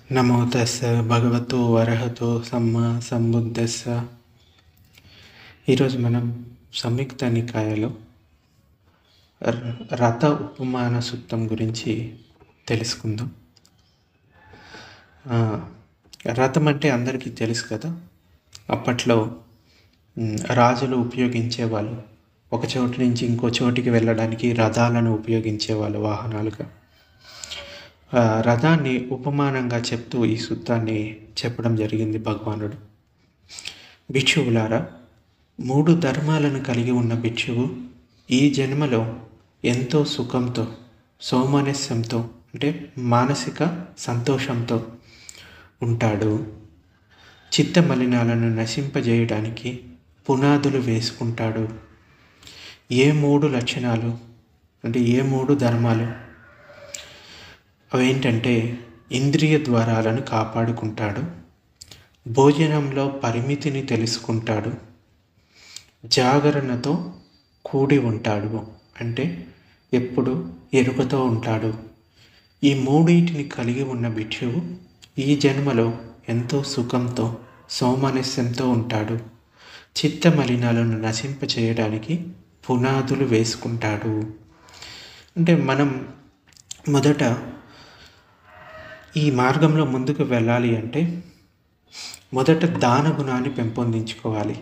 నమో తస్స భగవతో అర్హతో సమ్మ సంబుద్ధస్స ఈరోజు మనం సంయుక్త నికాయలో ర- రథ ఉపమాన సూక్తం గురించి తెలుసుకుందాం ఆ, రథం అంటే అందరికీ తెలుసు కదా అప్పట్లో మ్, రాజులు ఉపయోగించేవాళ్ళు ఒక చోటు నుంచి ఇంకో చోటికి వెళ్ళడానికి రథాలను ఉపయోగించేవాళ్ళు వాహనాలుగా ఆ, రథాన్ని ఉపమానంగా చెప్తూ ఈ సూత్రాన్ని చెప్పడం జరిగింది భగవానుడు భిక్షువులారా మూడు ధర్మాలను కలిగి ఉన్న భిక్షువు ఈ జన్మలో ఎంతో సుఖంతో సౌమనస్యంతో అంటే మానసిక సంతోషంతో ఉంటాడు చిత్త మలినాలను నశింపజేయడానికి పునాదులు వేసుకుంటాడు ఏ మూడు లక్షణాలు అంటే ఏ మూడు ధర్మాలు అవేంటంటే ఇంద్రియ ద్వారాలను కాపాడుకుంటాడు భోజనంలో పరిమితిని తెలుసుకుంటాడు జాగరణతో కూడి ఉంటాడు అంటే ఎప్పుడు ఎరుకతో ఉంటాడు ఈ మూడింటిని కలిగి ఉన్న భిక్షువు ఈ జన్మలో ఎంతో సుఖంతో సౌమనస్యంతో ఉంటాడు చిత్త మలినాలను నశింపచేయడానికి పునాదులు వేసుకుంటాడు అంటే మనం మొదట ఈ మార్గంలో ముందుకు వెళ్ళాలి అంటే మొదట దాన గుణాన్ని పెంపొందించుకోవాలి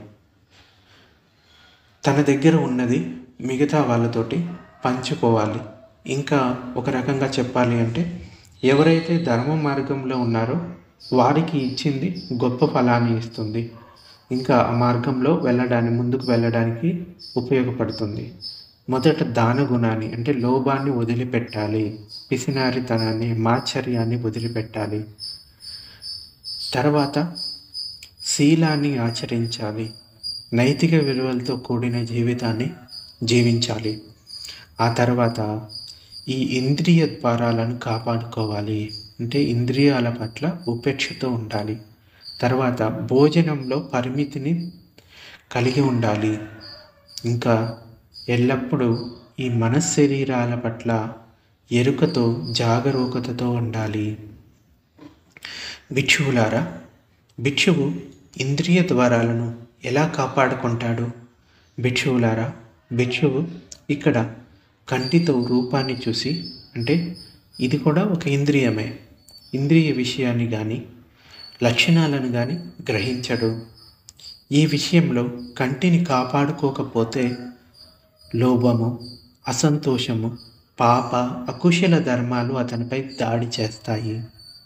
తన దగ్గర ఉన్నది మిగతా వాళ్ళతోటి పంచుకోవాలి ఇంకా ఒక రకంగా చెప్పాలి అంటే ఎవరైతే ధర్మ మార్గంలో ఉన్నారో వారికి ఇచ్చింది గొప్ప ఫలాన్ని ఇస్తుంది ఇంకా ఆ మార్గంలో వెళ్ళడానికి ముందుకు వెళ్ళడానికి ఉపయోగపడుతుంది మొదట దాన గుణాన్ని అంటే లోభాన్ని వదిలిపెట్టాలి పిసినారితనాన్ని మాచర్యాన్ని వదిలిపెట్టాలి తర్వాత శీలాన్ని ఆచరించాలి నైతిక విలువలతో కూడిన జీవితాన్ని జీవించాలి ఆ తర్వాత ఈ ఇంద్రియ ద్వారాలను కాపాడుకోవాలి అంటే ఇంద్రియాల పట్ల ఉపేక్షతో ఉండాలి తర్వాత భోజనంలో పరిమితిని కలిగి ఉండాలి ఇంకా ఎల్లప్పుడూ ఈ మనశ్శరీరాల పట్ల ఎరుకతో జాగరూకతతో ఉండాలి భిక్షువులారా భిక్షువు ఇంద్రియ ద్వారాలను ఎలా కాపాడుకుంటాడు భిక్షువులారా భిక్షువు ఇక్కడ కంటితో రూపాన్ని చూసి అంటే ఇది కూడా ఒక ఇంద్రియమే ఇంద్రియ విషయాన్ని కానీ లక్షణాలను కానీ గ్రహించడు ఈ విషయంలో కంటిని కాపాడుకోకపోతే లోభము అసంతోషము పాప అకుశల ధర్మాలు అతనిపై దాడి చేస్తాయి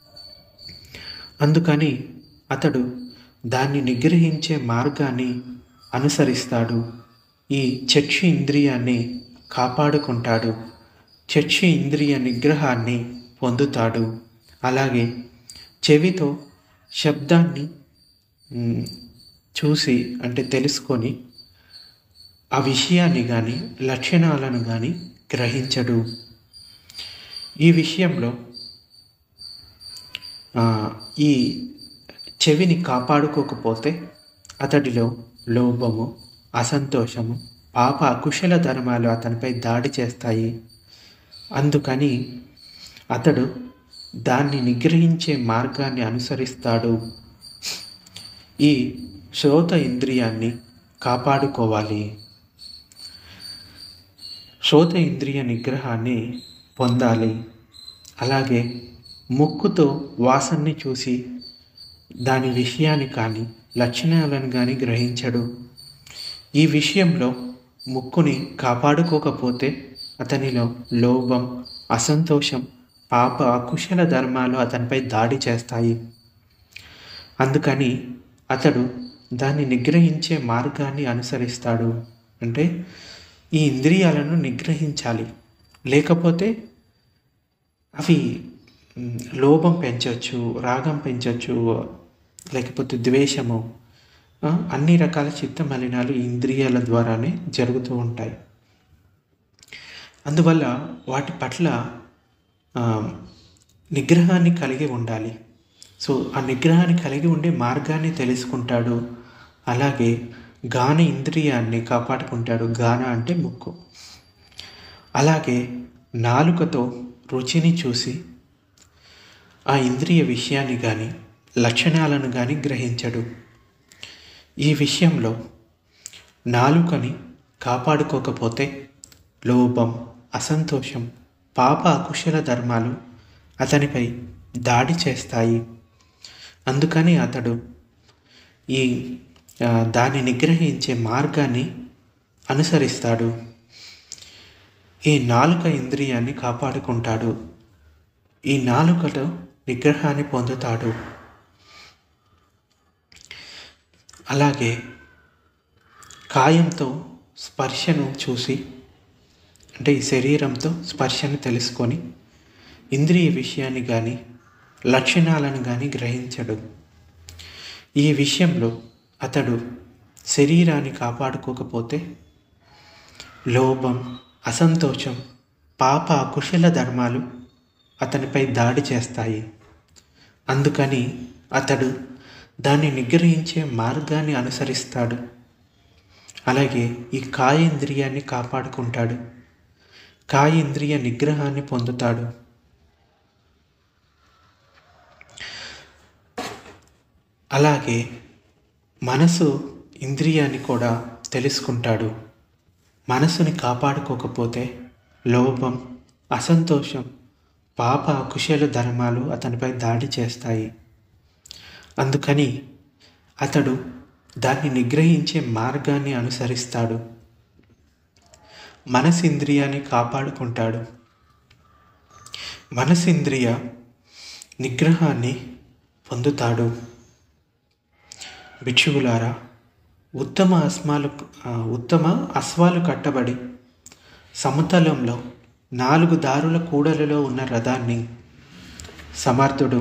అందుకని అతడు దాన్ని నిగ్రహించే మార్గాన్ని అనుసరిస్తాడు ఈ చక్షు ఇంద్రియాన్ని కాపాడుకుంటాడు చక్షు ఇంద్రియ నిగ్రహాన్ని పొందుతాడు అలాగే చెవితో శబ్దాన్ని మ్, చూసి అంటే తెలుసుకొని ఆ విషయాన్ని కానీ లక్షణాలను కానీ గ్రహించడు ఈ విషయంలో ఆ, ఈ చెవిని కాపాడుకోకపోతే అతడిలో లోభము అసంతోషము పాప అకుశల ధర్మాలు అతనిపై దాడి చేస్తాయి అందుకని అతడు దాన్ని నిగ్రహించే మార్గాన్ని అనుసరిస్తాడు ఈ శ్రోత ఇంద్రియాన్ని కాపాడుకోవాలి శ్రోత ఇంద్రియ నిగ్రహాన్ని పొందాలి అలాగే ముక్కుతో వాసనని చూసి దాని విషయాన్ని కానీ లక్షణాలను కానీ గ్రహించడు ఈ విషయంలో ముక్కుని కాపాడుకోకపోతే అతనిలో లోభం అసంతోషం పాప అకుశల ధర్మాలు అతనిపై దాడి చేస్తాయి అందుకని అతడు దాన్ని నిగ్రహించే మార్గాన్ని అనుసరిస్తాడు అంటే ఈ ఇంద్రియాలను నిగ్రహించాలి లేకపోతే అవి మ్, లోభం పెంచవచ్చు రాగం పెంచవచ్చు లేకపోతే ద్వేషము ఆ, అన్ని రకాల చిత్త మలినాలు ఈ ఇంద్రియాల ద్వారానే జరుగుతూ ఉంటాయి అందువల్ల వాటి పట్ల ఆ, నిగ్రహాన్ని కలిగి ఉండాలి సో ఆ నిగ్రహాన్ని కలిగి ఉండే మార్గాన్ని తెలుసుకుంటాడు అలాగే గాన ఇంద్రియాన్ని కాపాడుకుంటాడు గాన అంటే ముక్కు అలాగే నాలుకతో రుచిని చూసి ఆ ఇంద్రియ విషయాన్ని కానీ లక్షణాలను కానీ గ్రహించడు ఈ విషయంలో నాలుకని కాపాడుకోకపోతే లోభం అసంతోషం పాప అకుశల ధర్మాలు అతనిపై దాడి చేస్తాయి అందుకని అతడు ఈ ఆ, దాన్ని నిగ్రహించే మార్గాన్ని అనుసరిస్తాడు ఈ నాలుక ఇంద్రియాన్ని కాపాడుకుంటాడు ఈ నాలుకలో నిగ్రహాన్ని పొందుతాడు అలాగే కాయంతో స్పర్శను చూసి అంటే ఈ శరీరంతో స్పర్శను తెలుసుకొని ఇంద్రియ విషయాన్ని కానీ లక్షణాలను కానీ గ్రహించడు ఈ విషయంలో అతడు శరీరాన్ని కాపాడుకోకపోతే లోభం అసంతోషం పాప కుశల ధర్మాలు అతనిపై దాడి చేస్తాయి అందుకని అతడు దాన్ని నిగ్రహించే మార్గాన్ని అనుసరిస్తాడు అలాగే ఈ కాయ ఇంద్రియాన్ని కాపాడుకుంటాడు కాయ ఇంద్రియ నిగ్రహాన్ని పొందుతాడు అలాగే మనసు ఇంద్రియాన్ని కూడా తెలుసుకుంటాడు మనసుని కాపాడుకోకపోతే లోభం అసంతోషం పాప కుశల ధర్మాలు అతనిపై దాడి చేస్తాయి అందుకని అతడు దాన్ని నిగ్రహించే మార్గాన్ని అనుసరిస్తాడు మనసింద్రియాన్ని కాపాడుకుంటాడు మనసింద్రియ నిగ్రహాన్ని పొందుతాడు భిక్షువులారా ఉత్తమ అస్మాలు ఆ, ఉత్తమ అశ్వాలు కట్టబడి సమతలంలో నాలుగు దారుల కూడలిలో ఉన్న రథాన్ని సమర్థుడు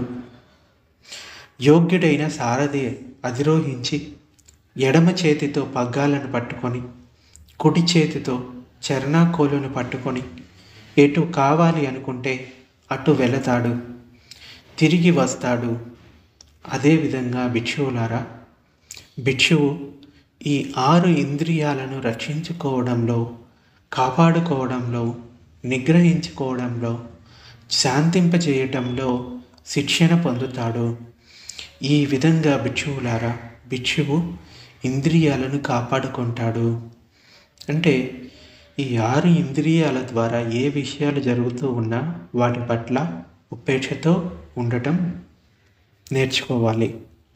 యోగ్యుడైన సారథి అధిరోహించి ఎడమ చేతితో పగ్గాలను పట్టుకొని కుడి చేతితో చరణాకోలును పట్టుకొని ఎటు కావాలి అనుకుంటే అటు వెళతాడు తిరిగి వస్తాడు అదేవిధంగా భిక్షువులారా భిక్షువు ఈ ఆరు ఇంద్రియాలను రక్షించుకోవడంలో కాపాడుకోవడంలో నిగ్రహించుకోవడంలో శాంతింపజేయటంలో శిక్షణ పొందుతాడు ఈ విధంగా భిక్షువులారా భిక్షువు ఇంద్రియాలను కాపాడుకుంటాడు అంటే ఈ ఆరు ఇంద్రియాల ద్వారా ఏ విషయాలు జరుగుతూ ఉన్నా వాటి పట్ల ఉపేక్షతో ఉండటం నేర్చుకోవాలి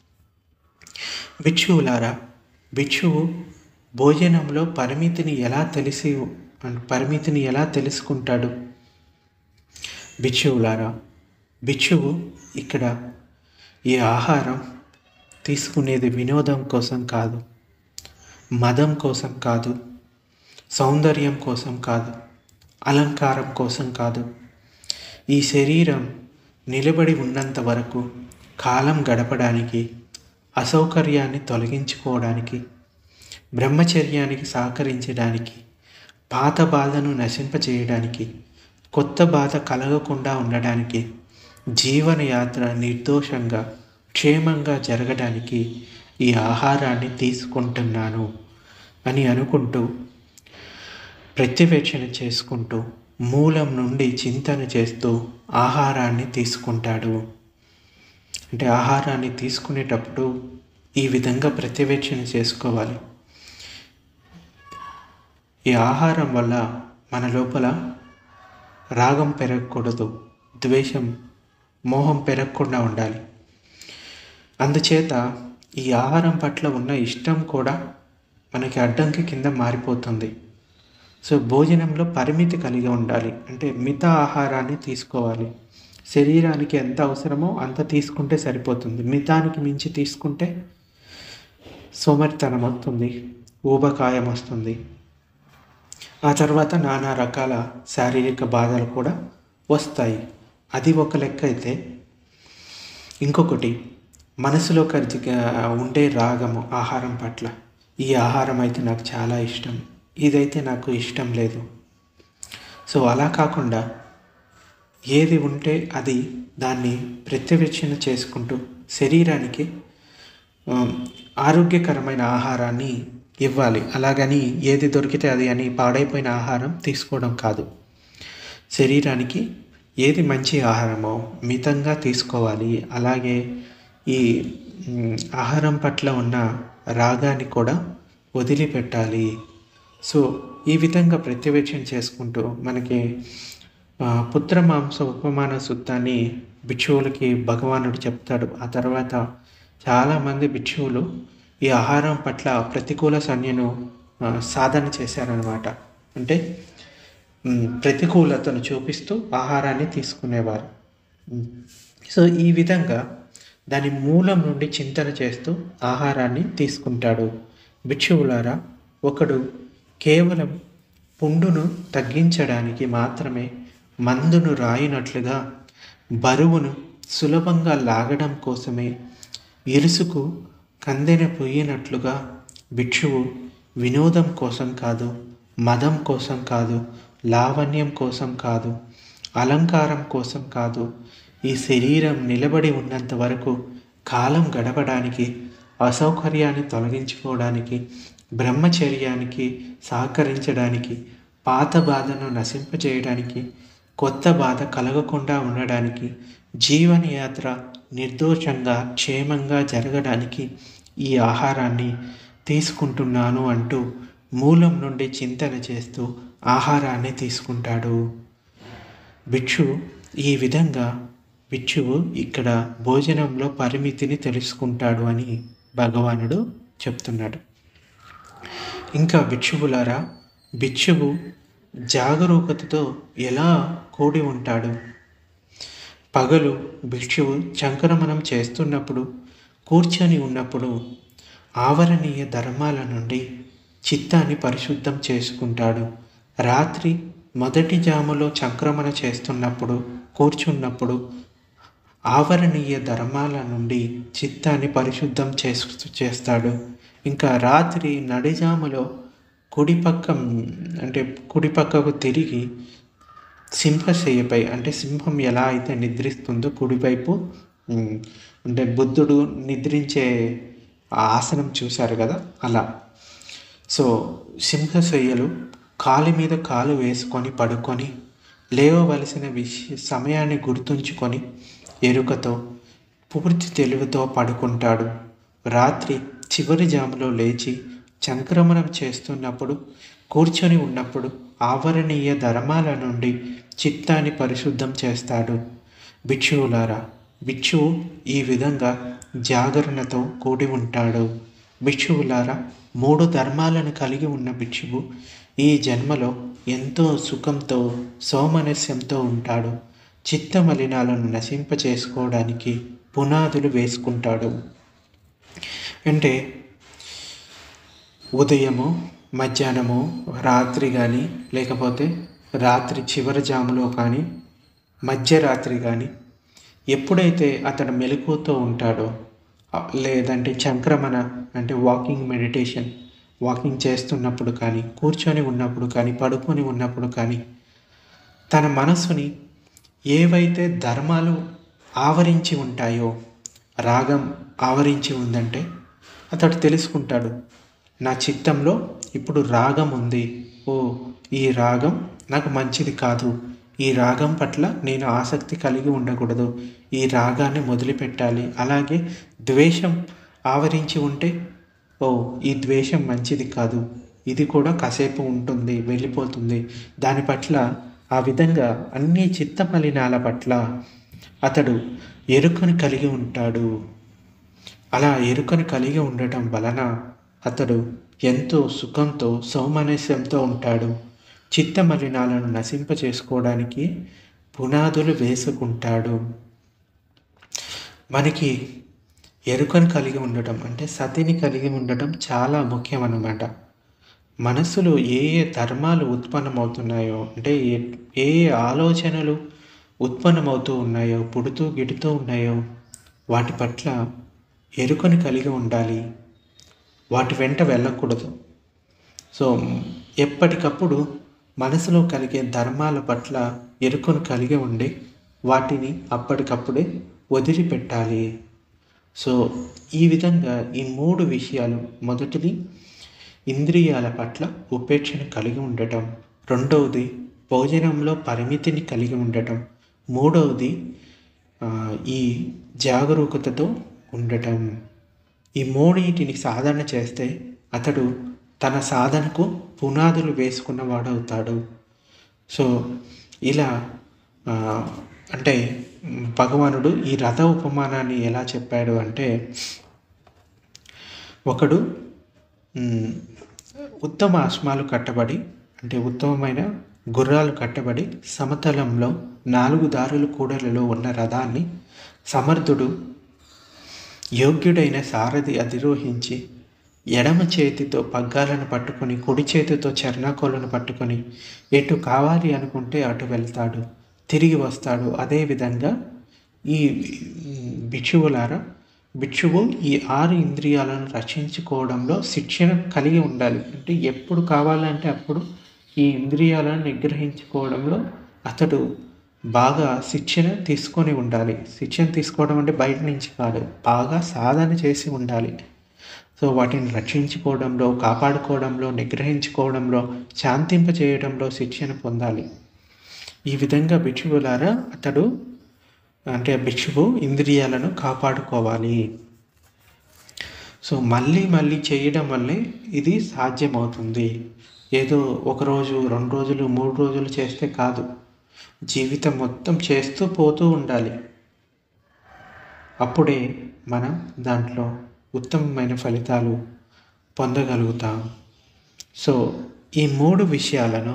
భిక్షువులారా భిక్షువు భోజనంలో పరిమితిని ఎలా తెలిసి పరిమితిని ఎలా తెలుసుకుంటాడు భిక్షువులారా భిక్షువు ఇక్కడ ఈ ఆహారం తీసుకునేది వినోదం కోసం కాదు మదం కోసం కాదు సౌందర్యం కోసం కాదు అలంకారం కోసం కాదు ఈ శరీరం నిలబడి ఉన్నంత వరకు కాలం గడపడానికి అసౌకర్యాన్ని తొలగించుకోవడానికి బ్రహ్మచర్యానికి సహకరించడానికి పాత బాధను నశింపచేయడానికి కొత్త బాధ కలగకుండా ఉండడానికి జీవనయాత్ర నిర్దోషంగా క్షేమంగా జరగడానికి ఈ ఆహారాన్ని తీసుకుంటున్నాను అని అనుకుంటూ ప్రత్యవేక్షణ చేసుకుంటూ మూలం నుండి చింతన చేస్తూ ఆహారాన్ని తీసుకుంటాడు అంటే ఆహారాన్ని తీసుకునేటప్పుడు ఈ విధంగా ప్రత్యవేక్షణ చేసుకోవాలి ఈ ఆహారం వల్ల మన లోపల రాగం పెరగకూడదు ద్వేషం మోహం పెరగకుండా ఉండాలి అందుచేత ఈ ఆహారం పట్ల ఉన్న ఇష్టం కూడా మనకి అడ్డంకి కింద మారిపోతుంది సో భోజనంలో పరిమితి కలిగి ఉండాలి అంటే మిత ఆహారాన్ని తీసుకోవాలి శరీరానికి ఎంత అవసరమో అంత తీసుకుంటే సరిపోతుంది మితానికి మించి తీసుకుంటే సోమరితనం వస్తుంది ఊబకాయం వస్తుంది ఆ తర్వాత నానా రకాల శారీరక బాధలు కూడా వస్తాయి అది ఒక లెక్క అయితే ఇంకొకటి మనసులో కలిసి ఉండే రాగము ఆహారం పట్ల ఈ ఆహారం అయితే నాకు చాలా ఇష్టం ఇదైతే నాకు ఇష్టం లేదు సో అలా కాకుండా ఏది ఉంటే అది దాన్ని ప్రత్యవేక్షణ చేసుకుంటూ శరీరానికి ఆ, ఆరోగ్యకరమైన ఆహారాన్ని ఇవ్వాలి అలాగని ఏది దొరికితే అది అని పాడైపోయిన ఆహారం తీసుకోవడం కాదు శరీరానికి ఏది మంచి ఆహారమో మితంగా తీసుకోవాలి అలాగే ఈ మ్, ఆహారం పట్ల ఉన్న రాగాన్ని కూడా వదిలిపెట్టాలి సో ఈ విధంగా ప్రత్యవేక్షణ చేసుకుంటూ మనకి ఆ, పుత్ర మాంస ఉపమాన సూత్రాన్ని భిక్షువులకి భగవానుడు చెప్తాడు ఆ తర్వాత చాలామంది భిక్షువులు ఈ ఆహారం పట్ల ప్రతికూల సంజ్ఞను ఆ, సాధన చేశారనమాట అంటే మ్, ప్రతికూలతను చూపిస్తూ ఆహారాన్ని తీసుకునేవారు మ్, సో ఈ విధంగా దాని మూలం నుండి చింతన చేస్తూ ఆహారాన్ని తీసుకుంటాడు భిక్షువులారా ఒకడు కేవలం పుండును తగ్గించడానికి మాత్రమే మందును రాయినట్లుగా బరువును సులభంగా లాగడం కోసమే ఇరుసుకు కందెన పొయ్యినట్లుగా భిక్షువు వినోదం కోసం కాదు మదం కోసం కాదు లావణ్యం కోసం కాదు అలంకారం కోసం కాదు ఈ శరీరం నిలబడి ఉన్నంత వరకు కాలం గడపడానికి అసౌకర్యాన్ని తొలగించుకోవడానికి బ్రహ్మచర్యానికి సహకరించడానికి పాత బాధను నశింపజేయడానికి కొత్త బాధ కలగకుండా ఉండడానికి జీవనయాత్ర నిర్దోషంగా క్షేమంగా జరగడానికి ఈ ఆహారాన్ని తీసుకుంటున్నాను అంటూ మూలం నుండి చింతన చేస్తూ ఆహారాన్ని తీసుకుంటాడు భిక్షు ఈ విధంగా భిక్షువు ఇక్కడ భోజనంలో పరిమితిని తెలుసుకుంటాడు అని భగవానుడు చెప్తున్నాడు ఇంకా భిక్షువులారా భిక్షువు జాగరూకతతో ఎలా కూడి ఉంటాడు పగలు భిక్షువు చంక్రమణం చేస్తున్నప్పుడు కూర్చొని ఉన్నప్పుడు ఆవరణీయ ధర్మాల నుండి చిత్తాన్ని పరిశుద్ధం చేసుకుంటాడు రాత్రి మొదటి జాములో చంక్రమణ చేస్తున్నప్పుడు కూర్చున్నప్పుడు ఆవరణీయ ధర్మాల నుండి చిత్తాన్ని పరిశుద్ధం చేసు చేస్తాడు ఇంకా రాత్రి నడిజాములో కుడి పక్క అంటే కుడి పక్కకు తిరిగి సింహశయ్యపై అంటే సింహం ఎలా అయితే నిద్రిస్తుందో కుడివైపు ఉమ్, అంటే బుద్ధుడు నిద్రించే ఆ ఆసనం చూశారు కదా అలా సో సింహశయ్యలు కాలు మీద కాలు వేసుకొని పడుకొని లేవవలసిన విష సమయాన్ని గుర్తుంచుకొని ఎరుకతో పూర్తి తెలివితో పడుకుంటాడు రాత్రి చివరి జాములో లేచి సంక్రమణం చేస్తున్నప్పుడు కూర్చొని ఉన్నప్పుడు ఆవరణీయ ధర్మాల నుండి చిత్తాన్ని పరిశుద్ధం చేస్తాడు భిక్షువులారా భిక్షువు ఈ విధంగా జాగరణతో కూడి ఉంటాడు భిక్షువులారా మూడు ధర్మాలను కలిగి ఉన్న భిక్షువు ఈ జన్మలో ఎంతో సుఖంతో సౌమనస్యంతో ఉంటాడు చిత్త మలినాలను నశింపచేసుకోవడానికి పునాదులు వేసుకుంటాడు అంటే ఉదయము మధ్యాహ్నము రాత్రి కానీ లేకపోతే రాత్రి చివరి జాములో కానీ మధ్యరాత్రి కానీ ఎప్పుడైతే అతడు మెలకువతో ఉంటాడో ఆ, లేదంటే చంక్రమణ అంటే వాకింగ్ మెడిటేషన్ వాకింగ్ చేస్తున్నప్పుడు కానీ కూర్చొని ఉన్నప్పుడు కానీ పడుకొని ఉన్నప్పుడు కానీ తన మనసుని ఏవైతే ధర్మాలు ఆవరించి ఉంటాయో రాగం ఆవరించి ఉందంటే అతడు తెలుసుకుంటాడు నా చిత్తంలో ఇప్పుడు రాగం ఉంది ఓ ఈ రాగం నాకు మంచిది కాదు ఈ రాగం పట్ల నేను ఆసక్తి కలిగి ఉండకూడదు ఈ రాగాన్ని మొదలుపెట్టాలి అలాగే ద్వేషం ఆవరించి ఉంటే ఓ ఈ ద్వేషం మంచిది కాదు ఇది కూడా కాసేపు ఉంటుంది వెళ్ళిపోతుంది దాని పట్ల ఆ విధంగా అన్ని చిత్త మలినాల పట్ల అతడు ఎరుకను కలిగి ఉంటాడు అలా ఎరుకను కలిగి ఉండటం వలన అతడు ఎంతో సుఖంతో సౌమనస్యంతో ఉంటాడు చిత్త మలినాలను నశింప చేసుకోవడానికి పునాదులు వేసుకుంటాడు మనకి ఎరుకను కలిగి ఉండటం అంటే సతిని కలిగి ఉండటం చాలా ముఖ్యం అన్నమాట మనసులో ఏ ఏ ధర్మాలు ఉత్పన్నమవుతున్నాయో అంటే ఏ ఏ ఏ ఆలోచనలు ఉత్పన్నమవుతూ ఉన్నాయో పుడుతూ గిడుతూ ఉన్నాయో వాటి పట్ల ఎరుకను కలిగి ఉండాలి వాటి వెంట వెళ్ళకూడదు సో ఎప్పటికప్పుడు మనసులో కలిగే ధర్మాల పట్ల ఎరుకను కలిగి ఉండి వాటిని అప్పటికప్పుడే వదిలిపెట్టాలి సో ఈ విధంగా ఈ మూడు విషయాలు మొదటిది ఇంద్రియాల పట్ల ఉపేక్షను కలిగి ఉండటం రెండవది భోజనంలో పరిమితిని కలిగి ఉండటం మూడవది ఆ, ఈ జాగరూకతతో ఉండటం ఈ మూడింటిని సాధన చేస్తే అతడు తన సాధనకు పునాదులు వేసుకున్నవాడవుతాడు సో ఇలా ఆ, అంటే మ్, భగవానుడు ఈ రథ ఉపమానాన్ని ఎలా చెప్పాడు అంటే ఒకడు మ్, ఉత్తమ అశ్మాలు కట్టబడి అంటే ఉత్తమమైన గుర్రాలు కట్టబడి సమతలంలో నాలుగు దారుల కూడలలో ఉన్న రథాన్ని సమర్థుడు యోగ్యుడైన సారథి అధిరోహించి ఎడమ చేతితో పగ్గాలను పట్టుకొని కుడి చేతితో చర్నాకోలను పట్టుకొని ఎటు కావాలి అనుకుంటే అటు వెళ్తాడు తిరిగి వస్తాడు అదేవిధంగా ఈ మ్, భిక్షువులారా భిక్షువు ఈ ఆరు ఇంద్రియాలను రక్షించుకోవడంలో శిక్షణ కలిగి ఉండాలి అంటే ఎప్పుడు కావాలంటే అప్పుడు ఈ ఇంద్రియాలను నిగ్రహించుకోవడంలో అతడు బాగా శిక్షణ తీసుకొని ఉండాలి శిక్షణ తీసుకోవడం అంటే బయట నుంచి కాదు బాగా సాధన చేసి ఉండాలి సో వాటిని రక్షించుకోవడంలో కాపాడుకోవడంలో నిగ్రహించుకోవడంలో శాంతింప చేయడంలో శిక్షణ పొందాలి ఈ విధంగా భిక్షువులారా అతడు అంటే భిక్షువు ఇంద్రియాలను కాపాడుకోవాలి సో మళ్ళీ మళ్ళీ చేయడం వల్లే ఇది సాధ్యమవుతుంది ఏదో ఒక రోజు రెండు రోజులు మూడు రోజులు చేస్తే కాదు జీవితం మొత్తం చేస్తూ పోతూ ఉండాలి అప్పుడే మనం దాంట్లో ఉత్తమమైన ఫలితాలు పొందగలుగుతాం సో ఈ మూడు విషయాలను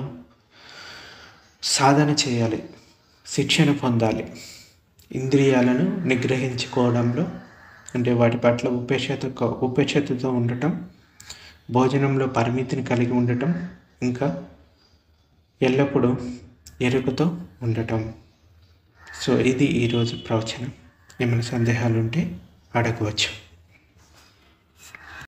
సాధన చేయాలి శిక్షణ పొందాలి ఇంద్రియాలను నిగ్రహించుకోవడంలో అంటే వాటి పట్ల ఉపేక్షత ఉపేక్షతతో ఉండటం భోజనంలో పరిమితిని కలిగి ఉండటం ఇంకా ఎల్లప్పుడూ ఎరుకతో ఉండటం సో ఇది ఈరోజు ప్రవచనం ఏమైనా సందేహాలు ఉంటే అడగవచ్చు